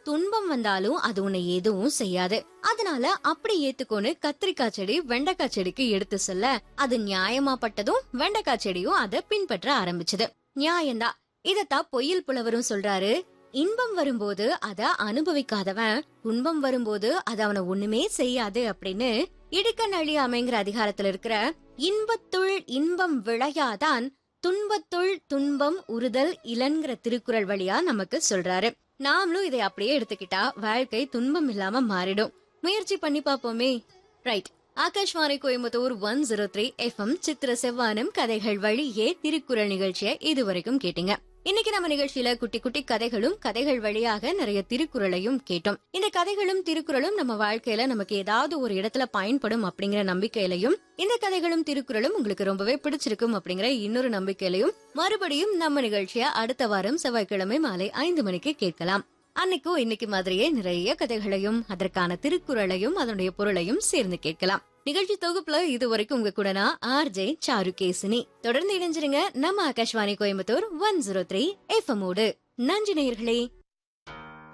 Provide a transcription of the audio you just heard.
துன்பம் வந்தாலும் அது உன்னை எதுவும் செய்யாது அதனால அப்படி ஏத்துக்கோன்னு கத்திரிக்காய் செடி வெண்டைக்காய் செடிக்கு எடுத்து சொல்ல அது நியாயமாப்பட்டதும் வெண்டைக்காய் செடியும் அதை பின்பற்ற ஆரம்பிச்சது நியாயம்தான் இதத்தான் பொய்யில் புலவரும் சொல்றாரு இன்பம் வரும்போது அத அனுபவிக்காதவன் துன்பம் வரும்போது அது அவனை ஒண்ணுமே செய்யாது அப்படின்னு இடுக்கண் அழியாமைங்கிற அதிகாரத்துல இருக்கிற இன்பத்துள் இன்பம் விளையாதான் துன்பத்துள் துன்பம் உறுதல் இளன்கிற திருக்குறள் வழியா நமக்கு சொல்றாரு நாமளும் இதை அப்படியே எடுத்துக்கிட்டா வாழ்க்கை துன்பம் இல்லாம மாறிடும் முயற்சி பண்ணி பாப்போமே right Akashvani Coimbatore one zero three FM சித்திர செவ்வானம் கதைகள் வழியே திருக்குறள் நிகழ்ச்சியை இதுவரைக்கும் கேட்டீங்க இன்னைக்கு நம்ம நிகழ்ச்சியில குட்டி குட்டி கதைகளும் கதைகள் வழியாக நிறைய திருக்குறளையும் கேட்டோம் இந்த கதைகளும் திருக்குறளும் நம்ம வாழ்க்கையில நமக்கு ஏதாவது ஒரு இடத்துல பயன்படும் அப்படிங்கிற நம்பிக்கையிலையும் இந்த கதைகளும் திருக்குறளும் உங்களுக்கு ரொம்பவே பிடிச்சிருக்கும் அப்படிங்கிற இன்னொரு நம்பிக்கையிலையும் மறுபடியும் நம்ம நிகழ்ச்சிய அடுத்த வாரம் செவ்வாய்க்கிழமை மாலை ஐந்து மணிக்கு கேட்கலாம் அன்னைக்கும் இன்னைக்கு மாதிரியே நிறைய கதைகளையும் அதற்கான திருக்குறளையும் அதனுடைய பொருளையும் சேர்ந்து கேட்கலாம் நிகழ்ச்சி தொகுப்புல இது வரைக்கும் உங்க கூட நான் ஆர் ஜே சாருகேசினி தொடர்ந்து இணைஞ்சிருங்க நம்ம Akashvani Coimbatore one zero three FM ஓடு நன்றி நேயர்களே